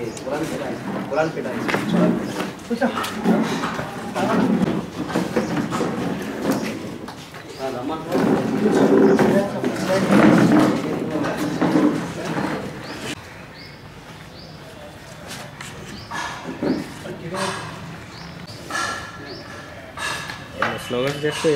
కులాన్ని కేటాయించాలి కులాన్ని కేటాయించాలి స్లోగన్స్ చెప్తే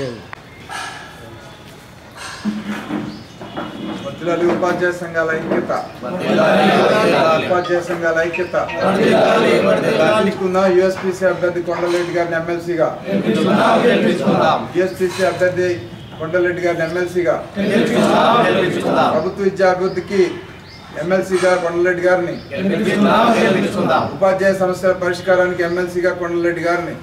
వర్ధిల్లాలి ఉపాధ్యాయ సంఘాల ఐక్యత ఉపాధ్యాయ సంఘాల ఐక్యత గెలుచుకుందాం యుఎస్పిసి అభ్యర్థి కొండలరెడ్డి గారిని ఎమ్మెల్సీగా యుఎస్పిసి అభ్యర్థి కొండలరెడ్డి గారిని ఎమ్మెల్సీగా ప్రభుత్వ విద్యా అభివృద్ధికి ఎమ్మెల్సీగా కొండలరెడ్డి గారిని ఉపాధ్యాయ సమస్యల పరిష్కారానికి ఎమ్మెల్సీగా కొండలరెడ్డి గారిని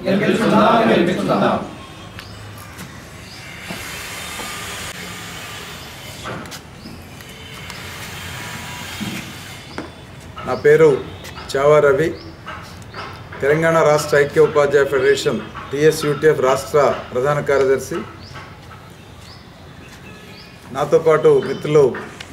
నా పేరు చావా రవి తెలంగాణ రాష్ట్ర ఐక్య ఉపాధ్యాయ ఫెడరేషన్ టిఎస్యూటిఎఫ్ రాష్ట్ర ప్రధాన కార్యదర్శి నాతో పాటు మిత్రులు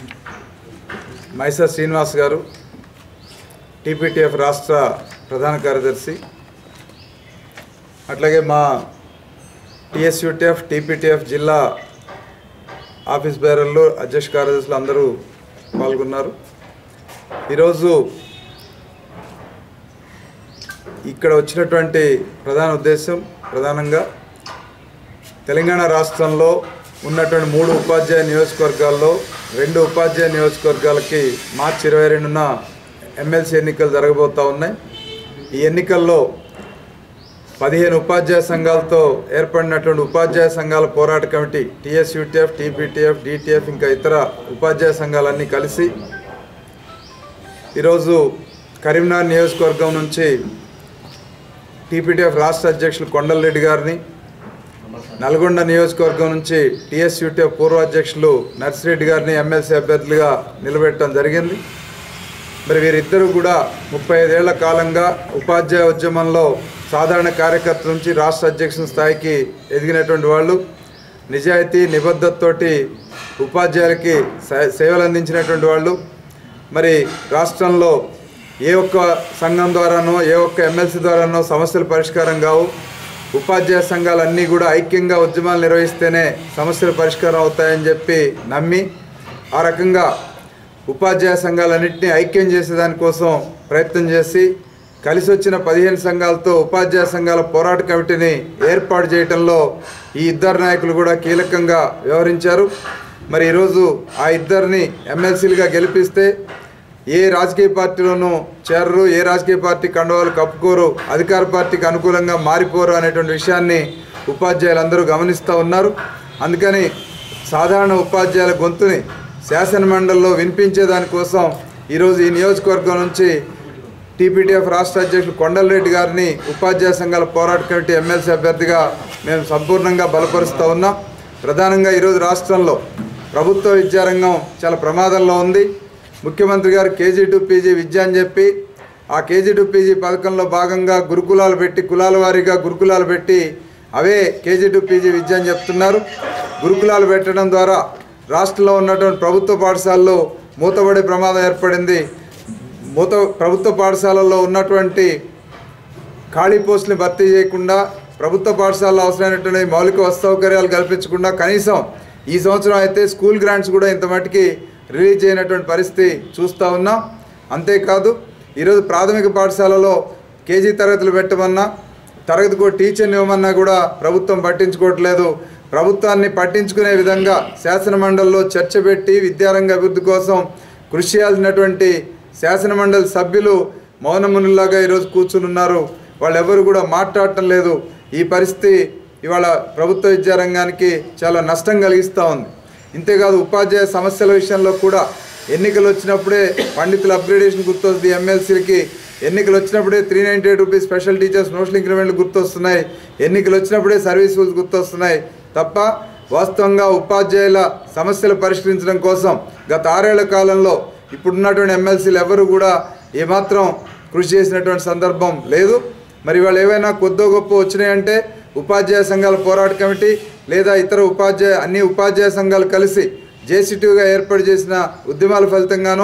మైసా శ్రీనివాస్ గారు టీపీటీఎఫ్ రాష్ట్ర ప్రధాన కార్యదర్శి అట్లాగే మా టిఎస్యూటిఎఫ్ టీపీటీఎఫ్ జిల్లా ఆఫీస్ బేరర్లు అధ్యక్ష కార్యదర్శులు అందరూ పాల్గొన్నారు ఈరోజు ఇక్కడ వచ్చినటువంటి ప్రధాన ఉద్దేశం ప్రధానంగా తెలంగాణ రాష్ట్రంలో ఉన్నటువంటి మూడు ఉపాధ్యాయ నియోజకవర్గాల్లో రెండు ఉపాధ్యాయ నియోజకవర్గాలకి మార్చి ఇరవై రెండున ఎమ్మెల్సీ ఎన్నికలు జరగబోతూ ఉన్నాయి ఈ ఎన్నికల్లో పదిహేను ఉపాధ్యాయ సంఘాలతో ఏర్పడినటువంటి ఉపాధ్యాయ సంఘాల పోరాట కమిటీ టీఎస్యూటీఎఫ్ టీపీటీఎఫ్ డిటిఎఫ్ ఇంకా ఇతర ఉపాధ్యాయ సంఘాలన్నీ కలిసి ఈరోజు కరీంనగర్ నియోజకవర్గం నుంచి టీపీటీఎఫ్ రాష్ట్ర అధ్యక్షులు కొండలరెడ్డి గారిని నల్గొండ నియోజకవర్గం నుంచి టీఎస్యూటీఎఫ్ పూర్వ అధ్యక్షులు నర్సిరెడ్డి గారిని ఎమ్మెల్సీ అభ్యర్థులుగా నిలబెట్టడం జరిగింది మరి వీరిద్దరూ కూడా ముప్పై ఐదేళ్ల కాలంగా ఉపాధ్యాయ ఉద్యమంలో సాధారణ కార్యకర్త నుంచి రాష్ట్ర అధ్యక్షుల స్థాయికి ఎదిగినటువంటి వాళ్ళు నిజాయితీ నిబద్ధతతోటి ఉపాధ్యాయులకి సే- సేవలు అందించినటువంటి వాళ్ళు మరి రాష్ట్రంలో ఏ ఒక్క సంఘం ద్వారానో ఏ ఒక్క ఎమ్మెల్సీ ద్వారానో సమస్యలు పరిష్కారం కావు ఉపాధ్యాయ సంఘాలన్నీ కూడా ఐక్యంగా ఉద్యమాలు నిర్వహిస్తేనే సమస్యలు పరిష్కారం అవుతాయని చెప్పి నమ్మి ఆ రకంగా ఉపాధ్యాయ సంఘాలన్నింటినీ ఐక్యం చేసేదానికోసం ప్రయత్నం చేసి కలిసి వచ్చిన పదిహేను సంఘాలతో ఉపాధ్యాయ సంఘాల పోరాట కమిటీని ఏర్పాటు చేయడంలో ఈ ఇద్దరు నాయకులు కూడా కీలకంగా వ్యవహరించారు మరి ఈరోజు ఆ ఇద్దరిని ఎమ్మెల్సీలుగా గెలిపిస్తే ఏ రాజకీయ పార్టీలోనూ చేరరు ఏ రాజకీయ పార్టీ కండవాలు కప్పుకోరు అధికార పార్టీకి అనుకూలంగా మారిపోరు అనేటువంటి విషయాన్ని ఉపాధ్యాయులందరూ గమనిస్తూ ఉన్నారు అందుకని సాధారణ ఉపాధ్యాయుల గొంతుని శాసన మండలిలో వినిపించే దానికోసం ఈరోజు ఈ నియోజకవర్గం నుంచి టీపీటీఎఫ్ రాష్ట్ర అధ్యక్షులు కొండలరెడ్డి గారిని ఉపాధ్యాయ సంఘాల పోరాట కమిటీ ఎమ్మెల్సీ అభ్యర్థిగా మేము సంపూర్ణంగా బలపరుస్తూ ఉన్నాం ప్రధానంగా ఈరోజు రాష్ట్రంలో ప్రభుత్వ విద్యారంగం చాలా ప్రమాదంలో ఉంది ముఖ్యమంత్రి గారు కేజీ టు పీజీ విద్య అని చెప్పి ఆ కేజీ టు పీజీ పథకంలో భాగంగా గురుకులాలు పెట్టి కులాల వారీగా గురుకులాలు పెట్టి అవే కేజీ టు పీజీ విద్య అని చెప్తున్నారు గురుకులాలు పెట్టడం ద్వారా రాష్ట్రంలో ఉన్నటువంటి ప్రభుత్వ పాఠశాలలు మూతపడే ప్రమాదం ఏర్పడింది మూత ప్రభుత్వ పాఠశాలల్లో ఉన్నటువంటి ఖాళీ పోస్టుని భర్తీ చేయకుండా ప్రభుత్వ పాఠశాలలో అవసరమైనటువంటి మౌలిక వసతి సౌకర్యాలు కల్పించకుండా కనీసం ఈ సంవత్సరం అయితే స్కూల్ గ్రాంట్స్ కూడా ఇంత మటుకి రిలీజ్ చేయనటువంటి పరిస్థితి చూస్తూ ఉన్నాం అంతేకాదు ఈరోజు ప్రాథమిక పాఠశాలలో కేజీ తరగతులు పెట్టమన్నా తరగతికి ఒక టీచర్ని ఇవ్వమన్నా కూడా ప్రభుత్వం పట్టించుకోవట్లేదు ప్రభుత్వాన్ని పట్టించుకునే విధంగా శాసన మండలిలో చర్చ పెట్టి విద్యారంగ అభివృద్ధి కోసం కృషి చేయాల్సినటువంటి శాసన మండలి సభ్యులు మౌనమునులాగా ఈరోజు కూర్చుని ఉన్నారు వాళ్ళెవరు కూడా మాట్లాడటం లేదు ఈ పరిస్థితి ఇవాళ ప్రభుత్వ విద్యారంగానికి చాలా నష్టం కలిగిస్తూ ఉంది ఇంతేకాదు ఉపాధ్యాయ సమస్యల విషయంలో కూడా ఎన్నికలు వచ్చినప్పుడే పండితుల అప్గ్రేడేషన్ గుర్తొస్తుంది ఎమ్మెల్సీలకి ఎన్నికలు వచ్చినప్పుడే three ninety eight rupees special teachers notional ఇంక్రిమెంట్లు గుర్తొస్తున్నాయి ఎన్నికలు వచ్చినప్పుడే సర్వీస్ రూల్స్ గుర్తొస్తున్నాయి తప్ప వాస్తవంగా ఉపాధ్యాయుల సమస్యలు పరిష్కరించడం కోసం గత ఆరేళ్ల కాలంలో ఇప్పుడున్నటువంటి ఎమ్మెల్సీలు ఎవరు కూడా ఏమాత్రం కృషి చేసినటువంటి సందర్భం లేదు మరి వాళ్ళు ఏవైనా కొద్దో గొప్ప వచ్చినాయంటే ఉపాధ్యాయ సంఘాల పోరాట కమిటీ లేదా ఇతర ఉపాధ్యాయ అన్ని ఉపాధ్యాయ సంఘాలు కలిసి జేసీటీగా ఏర్పాటు చేసిన ఉద్యమాల ఫలితంగానో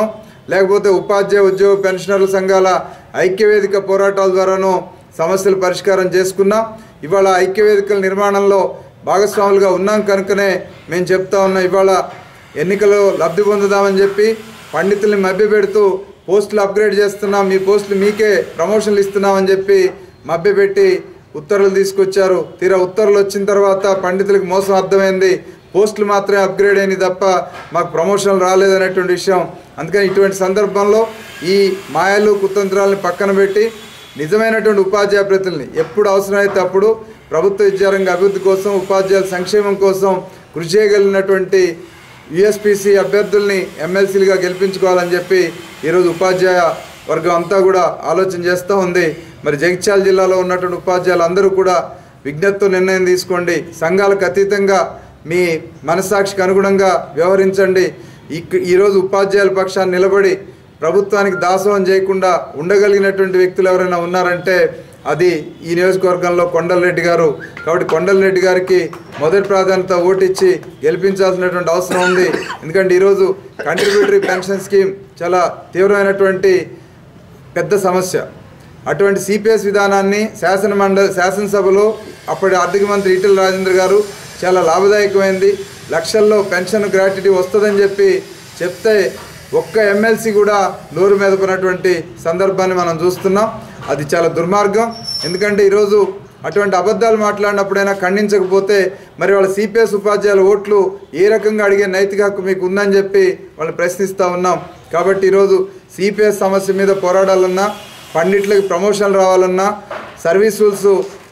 లేకపోతే ఉపాధ్యాయ ఉద్యోగ పెన్షనర్ల సంఘాల ఐక్యవేదిక పోరాటాల ద్వారానో సమస్యలు పరిష్కారం చేసుకున్నాం ఇవాళ ఐక్యవేదికల నిర్మాణంలో భాగస్వాములుగా ఉన్నాం కనుకనే మేము చెప్తా ఉన్నాం ఇవాళ ఎన్నికలు లబ్ధి పొందుదామని చెప్పి పండితుల్ని మభ్యపెడుతూ పోస్టులు అప్గ్రేడ్ చేస్తున్నాం మీ పోస్టులు మీకే ప్రమోషన్లు ఇస్తున్నామని చెప్పి మభ్యపెట్టి ఉత్తర్వులు తీసుకొచ్చారు తీరా ఉత్తర్వులు వచ్చిన తర్వాత పండితులకు మోసం అర్థమైంది పోస్టులు మాత్రమే అప్గ్రేడ్ అయినాయి తప్ప మాకు ప్రమోషన్లు రాలేదనేటువంటి విషయం అందుకని ఇటువంటి సందర్భంలో ఈ మాయలు కుతంత్రాలను పక్కన పెట్టి నిజమైనటువంటి ఉపాధ్యాయ ప్రతినిధుల్ని ఎప్పుడు అవసరమైతే అప్పుడు ప్రభుత్వ విద్యారంగ అభివృద్ధి కోసం ఉపాధ్యాయుల సంక్షేమం కోసం కృషి చేయగలిగినటువంటి యుఎస్పిసి అభ్యర్థుల్ని ఎమ్మెల్సీలుగా గెలిపించుకోవాలని చెప్పి ఈరోజు ఉపాధ్యాయ వర్గం అంతా కూడా ఆలోచన చేస్తూ ఉంది మరి జగిత్యాల జిల్లాలో ఉన్నటువంటి ఉపాధ్యాయులు అందరూ కూడా విజ్ఞప్తితో నిర్ణయం తీసుకోండి సంఘాలకు అతీతంగా మీ మనస్సాక్షికి అనుగుణంగా వ్యవహరించండి ఇక్ ఈరోజు ఉపాధ్యాయుల పక్షాన్ని నిలబడి ప్రభుత్వానికి దాసోహం చేయకుండా ఉండగలిగినటువంటి వ్యక్తులు ఎవరైనా ఉన్నారంటే అది ఈ నియోజకవర్గంలో కొండలరెడ్డి గారు కాబట్టి కొండలరెడ్డి గారికి మొదటి ప్రాధాన్యత ఓటిచ్చి గెలిపించాల్సినటువంటి అవసరం ఉంది ఎందుకంటే ఈరోజు కంట్రిబ్యూటరీ పెన్షన్ స్కీమ్ చాలా తీవ్రమైనటువంటి పెద్ద సమస్య అటువంటి సిపిఎస్ విధానాన్ని శాసన మండలి శాసనసభలో అప్పటి ఆర్థిక మంత్రి ఈటెల రాజేంద్ర గారు చాలా లాభదాయకమైంది లక్షల్లో పెన్షన్ గ్రాట్యుటీ వస్తుందని చెప్పి చెప్తే ఒక్క ఎమ్మెల్సీ కూడా నోరు మెదపనటువంటి సందర్భాన్ని మనం చూస్తున్నాం అది చాలా దుర్మార్గం ఎందుకంటే ఈరోజు అటువంటి అబద్ధాలు మాట్లాడినప్పుడైనా ఖండించకపోతే మరి వాళ్ళ సిపిఎస్ ఉపాధ్యాయుల ఓట్లు ఏ రకంగా అడిగే నైతిక హక్కు మీకు ఉందని చెప్పి వాళ్ళు ప్రశ్నిస్తూ ఉన్నాం కాబట్టి ఈరోజు సిపిఎస్ సమస్య మీద పోరాడాలన్నా పండిట్లకి ప్రమోషన్ రావాలన్నా సర్వీస్ రూల్స్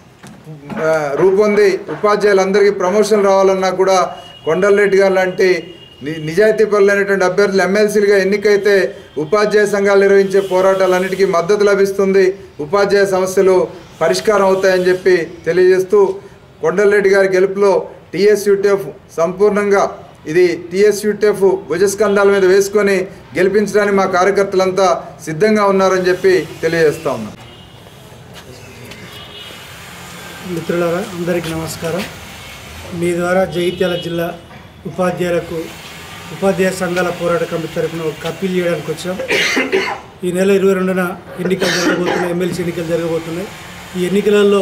ఆ, రూపొంది ఉపాధ్యాయులందరికీ ప్రమోషన్ రావాలన్నా కూడా కొండలరెడ్డి గారు లాంటి ని- నిజాయితీ పరులైనటువంటి అభ్యర్థులు ఎమ్మెల్సీలుగా ఎన్నికైతే ఉపాధ్యాయ సంఘాలు నిర్వహించే పోరాటాలన్నిటికీ మద్దతు లభిస్తుంది ఉపాధ్యాయ సమస్యలు పరిష్కారం అవుతాయని చెప్పి తెలియజేస్తూ కొండలరెడ్డి గారి గెలుపులో టీఎస్యూటీఎఫ్ సంపూర్ణంగా ఇది టీఎస్యూటీఎఫ్ భుజస్కంధాల మీద వేసుకొని గెలిపించడానికి మా కార్యకర్తలంతా సిద్ధంగా ఉన్నారని చెప్పి తెలియజేస్తా ఉన్నాం మిత్రులారా అందరికీ నమస్కారం మీ ద్వారా జగిత్యాల జిల్లా ఉపాధ్యాయులకు ఉపాధ్యాయ సంఘాల పోరాట కమిటీ తరఫున ఒక అప్పీల్ చేయడానికి వచ్చాం ఈ నెల ఇరవై రెండున ఎన్నికలు జరగబోతున్నాయి ఎమ్మెల్సీ ఎన్నికలు జరగబోతున్నాయి ఈ ఎన్నికలలో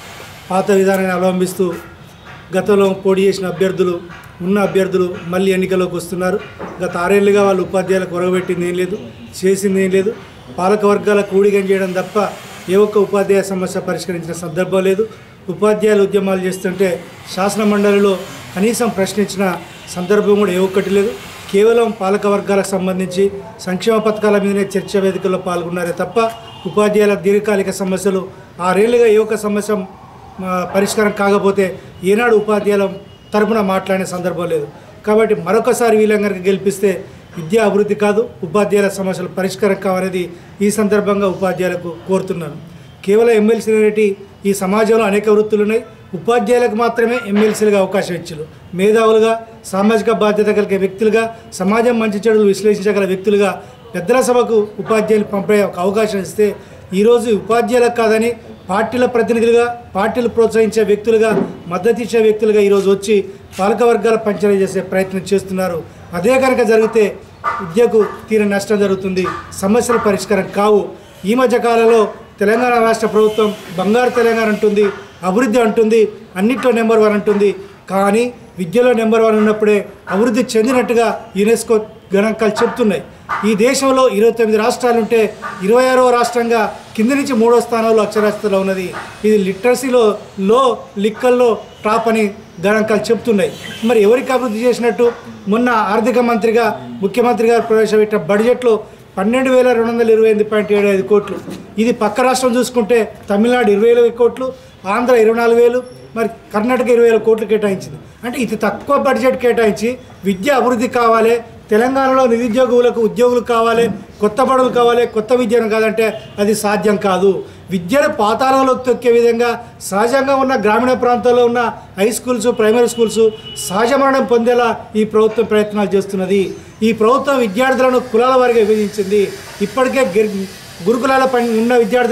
పాత విధానాన్ని అవలంబిస్తూ గతంలో పోటీ చేసిన అభ్యర్థులు ఉన్న అభ్యర్థులు మళ్ళీ ఎన్నికల్లోకి వస్తున్నారు గత ఆరేళ్లుగా వాళ్ళు ఉపాధ్యాయులకు ఒరగబెట్టింది ఏం లేదు చేసింది ఏం లేదు పాలక వర్గాల కూడిగం చేయడం తప్ప ఏ ఒక్క ఉపాధ్యాయ సమస్య పరిష్కరించిన సందర్భం లేదు ఉపాధ్యాయులు ఉద్యమాలు చేస్తుంటే శాసన మండలిలో కనీసం ప్రశ్నించిన సందర్భం కూడా ఏ ఒక్కటి లేదు కేవలం పాలక వర్గాలకు సంబంధించి సంక్షేమ పథకాల మీదనే చర్చా వేదికల్లో పాల్గొన్నారే తప్ప ఉపాధ్యాయుల దీర్ఘకాలిక సమస్యలు ఆరేళ్లుగా ఏ ఒక్క సమస్య ఆ, పరిష్కారం కాకపోతే ఏనాడు ఉపాధ్యాయుల తరపున మాట్లాడిన సందర్భం లేదు కాబట్టి మరొకసారి వీళ్ళందరికీ గెలిపిస్తే విద్యా అభివృద్ధి కాదు ఉపాధ్యాయుల సమస్యలు పరిష్కారం కావాలనేది ఈ సందర్భంగా ఉపాధ్యాయులకు కోరుతున్నాను కేవలం ఎమ్మెల్సీ అనేటి ఈ సమాజంలో అనేక వృత్తులు ఉన్నాయి ఉపాధ్యాయులకు మాత్రమే ఎమ్మెల్సీలుగా అవకాశం ఇచ్చారు మేధావులుగా సామాజిక బాధ్యత కలిగే వ్యక్తులుగా సమాజం మంచి చెడులు విశ్లేషించగల వ్యక్తులుగా పెద్దల సభకు ఉపాధ్యాయులు పంపే ఒక అవకాశం ఇస్తే ఈరోజు ఉపాధ్యాయులకు కాదని పార్టీల ప్రతినిధులుగా పార్టీలు ప్రోత్సహించే వ్యక్తులుగా మద్దతు ఇచ్చే వ్యక్తులుగా ఈరోజు వచ్చి పాలకవర్గాల పంచన చేసే ప్రయత్నం చేస్తున్నారు అదే కనుక జరిగితే విద్యకు తీర నష్టం జరుగుతుంది సమస్యల పరిష్కారం కావు ఈ మధ్య కాలంలో తెలంగాణ రాష్ట్ర ప్రభుత్వం బంగారు తెలంగాణ అంటుంది అభివృద్ధి అంటుంది అన్నిట్లో నెంబర్ వన్ అంటుంది కానీ విద్యలో నెంబర్ వన్ ఉన్నప్పుడే అభివృద్ధి చెందినట్టుగా యునెస్కో గణాంకాలు చెప్తున్నాయి ఈ దేశంలో ఇరవై తొమ్మిది రాష్ట్రాలు ఉంటే ఇరవై ఆరవ రాష్ట్రంగా కింది నుంచి మూడో స్థానంలో అక్షరాస్యతలో ఉన్నది ఇది లిటరసీలో లో లిక్కల్లో టాప్ అని గణాంకాలు చెప్తున్నాయి మరి ఎవరికి అభివృద్ధి చేసినట్టు మొన్న ఆర్థిక మంత్రిగా ముఖ్యమంత్రి గారు ప్రవేశపెట్టిన బడ్జెట్లో పన్నెండు వేల రెండు వందల ఇరవై ఎనిమిది పాయింట్ ఏడు ఐదు కోట్లు ఇది పక్క రాష్ట్రం చూసుకుంటే తమిళనాడు ఇరవై వేల కోట్లు ఆంధ్ర ఇరవై నాలుగు వేలు మరి కర్ణాటక ఇరవై వేల కోట్లు కేటాయించింది అంటే ఇది తక్కువ బడ్జెట్ కేటాయించి విద్య అభివృద్ధి కావాలి తెలంగాణలో నిరుద్యోగులకు ఉద్యోగులు కావాలి కొత్త బడులు కావాలి కొత్త విద్యను కాదంటే అది సాధ్యం కాదు విద్యను పాతాళంలోకి తొక్కే విధంగా సహజంగా ఉన్న గ్రామీణ ప్రాంతాల్లో ఉన్న హై స్కూల్స్ ప్రైమరీ స్కూల్స్ సహజ మరణం పొందేలా ఈ ప్రభుత్వం ప్రయత్నాలు చేస్తున్నది ఈ ప్రభుత్వం విద్యార్థులను కులాల వారిగా విభజించింది ఇప్పటికే గిర్- గురుకులాల పని ఉన్న విద్యార్థులకు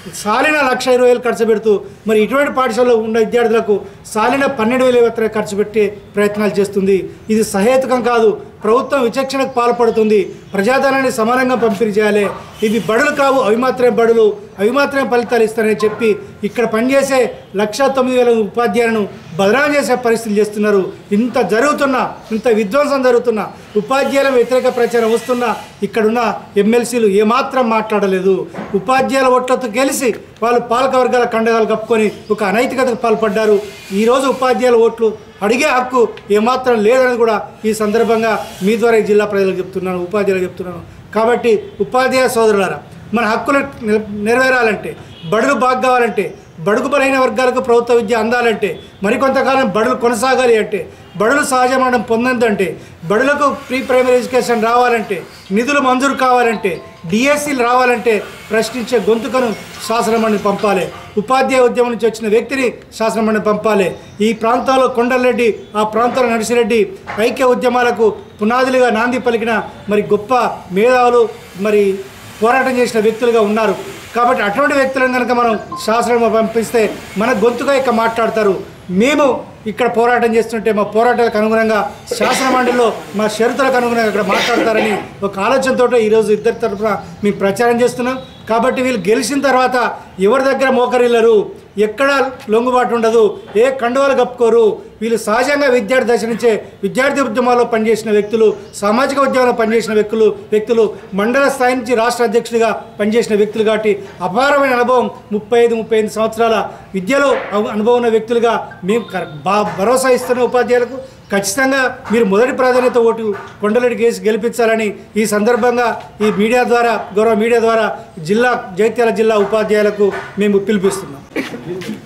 సాలిన లక్ష ఇరవై వేలు ఖర్చు పెడుతూ మరి ఇటువంటి పాఠశాలలో ఉన్న విద్యార్థులకు సాలిన పన్నెండు వేలు మాత్రమే ఖర్చు పెట్టే ప్రయత్నాలు చేస్తుంది ఇది సహేతుకం కాదు ప్రభుత్వం విచక్షణకు పాల్పడుతుంది ప్రజాధనాన్ని సమానంగా పంపిణీ చేయాలి ఇవి బడులు కావు అవి మాత్రమే బడులు అవి మాత్రమే ఫలితాలు ఇస్తారని చెప్పి ఇక్కడ పనిచేసే లక్ష తొమ్మిది వేల ఉపాధ్యాయులను బదనాం చేసే పరిస్థితులు చేస్తున్నారు ఇంత జరుగుతున్నా ఇంత విధ్వంసం జరుగుతున్నా ఉపాధ్యాయుల వ్యతిరేక ప్రచారం వస్తున్నా ఇక్కడున్న ఎమ్మెల్సీలు ఏమాత్రం మాట్లాడలేదు ఉపాధ్యాయుల ఓట్లతో గెలిచి వాళ్ళు పాలక వర్గాల కండగాలు కప్పుకొని ఒక అనైతికతకు పాల్పడ్డారు ఈరోజు ఉపాధ్యాయుల ఓట్లు అడిగే హక్కు ఏమాత్రం లేదని కూడా ఈ సందర్భంగా మీ ద్వారా ఈ జిల్లా ప్రజలకు చెప్తున్నాను ఉపాధ్యాయులకు చెప్తున్నాను కాబట్టి ఉపాధ్యాయ సోదరులారా మన హక్కులు నె- నెరవేరాలంటే బడులు బాగా కావాలంటే బడుగు బలైన వర్గాలకు ప్రభుత్వ విద్య అందాలంటే మరికొంతకాలం బడులు కొనసాగాలి అంటే బడులు సహజ మరణం పొందందంటే బడులకు ప్రీ ప్రైమరీ ఎడ్యుకేషన్ రావాలంటే నిధులు మంజూరు కావాలంటే డిఎస్సీలు రావాలంటే ప్రశ్నించే గొంతుకను శాసనమండలి పంపాలి ఉపాధ్యాయ ఉద్యమం నుంచి వచ్చిన వ్యక్తిని శాసనమండలి పంపాలి ఈ ప్రాంతంలో కొండలరెడ్డి ఆ ప్రాంతంలో నడిసిరెడ్డి ఐక్య ఉద్యమాలకు పునాదులుగా నాంది పలికిన మరి గొప్ప మేధావులు మరి పోరాటం చేసిన వ్యక్తులుగా ఉన్నారు కాబట్టి అటువంటి వ్యక్తులను కనుక మనం శాసనం పంపిస్తే మన గొంతుగా ఇక మాట్లాడతారు మేము ఇక్కడ పోరాటం చేస్తుంటే మా పోరాటాలకు అనుగుణంగా శాసన మండలిలో మా షరతులకు అనుగుణంగా ఇక్కడ మాట్లాడతారని ఒక ఆలోచనతో ఈరోజు ఇద్దరి తరఫున మేము ప్రచారం చేస్తున్నాం కాబట్టి వీళ్ళు గెలిచిన తర్వాత ఎవరి దగ్గర మోకరిల్లరు ఎక్కడ లొంగుబాటు ఉండదు ఏ కండువాలు కప్పుకోరు వీళ్ళు సహజంగా విద్యార్థి దశ నుంచే విద్యార్థి ఉద్యమాల్లో పనిచేసిన వ్యక్తులు సామాజిక ఉద్యమంలో పనిచేసిన వ్యక్తులు వ్యక్తులు మండల స్థాయి నుంచి రాష్ట్ర అధ్యక్షుడిగా పనిచేసిన వ్యక్తులు కాబట్టి అపారమైన అనుభవం ముప్పై ఐదు ముప్పై ఐదు సంవత్సరాల విద్యలో అను- అనుభవం ఉన్న వ్యక్తులుగా మేము కర- బా భరోసా ఇస్తున్న ఉపాధ్యాయులకు ఖచ్చితంగా మీరు మొదటి ప్రాధాన్యత ఓటు కొండలెడ్డి కేసు గెలిపించాలని ఈ సందర్భంగా ఈ మీడియా ద్వారా గౌరవ మీడియా ద్వారా జిల్లా జైత్యాల జిల్లా ఉపాధ్యాయులకు మేము పిలిపిస్తున్నాం